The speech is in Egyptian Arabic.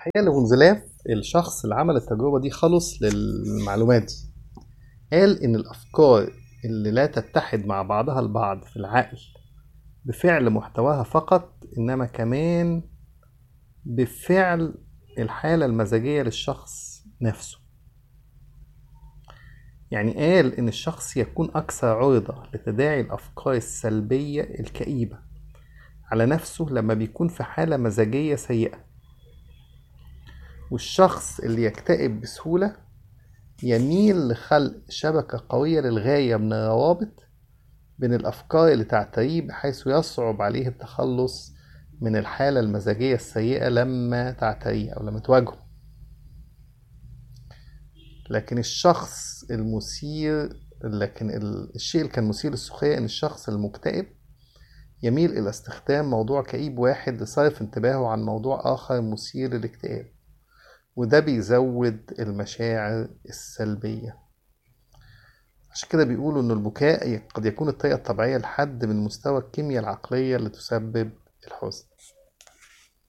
الحقيقة لفونزلاف الشخص اللي عمل التجربة دي خلص للمعلومات دي قال إن الأفكار اللي لا تتحد مع بعضها البعض في العقل بفعل محتواها فقط إنما كمان بفعل الحالة المزاجية للشخص نفسه يعني قال إن الشخص يكون أكثر عرضة لتداعي الأفكار السلبية الكئيبة على نفسه لما بيكون في حالة مزاجية سيئة والشخص اللي يكتئب بسهولة يميل لخلق شبكة قوية للغاية من الروابط بين الأفكار اللي تعتريه بحيث يصعب عليه التخلص من الحالة المزاجية السيئة لما تعتريه أو لما تواجهه لكن الشخص المثير لكن الشيء اللي كان مثير للسخرية إن الشخص المكتئب يميل إلى استخدام موضوع كئيب واحد لصرف انتباهه عن موضوع آخر مثير للاكتئاب وده بيزود المشاعر السلبية عشان كده بيقولوا إن البكاء قد يكون الطريقة الطبيعية لحد من مستوى الكيمياء العقلية اللي تسبب الحزن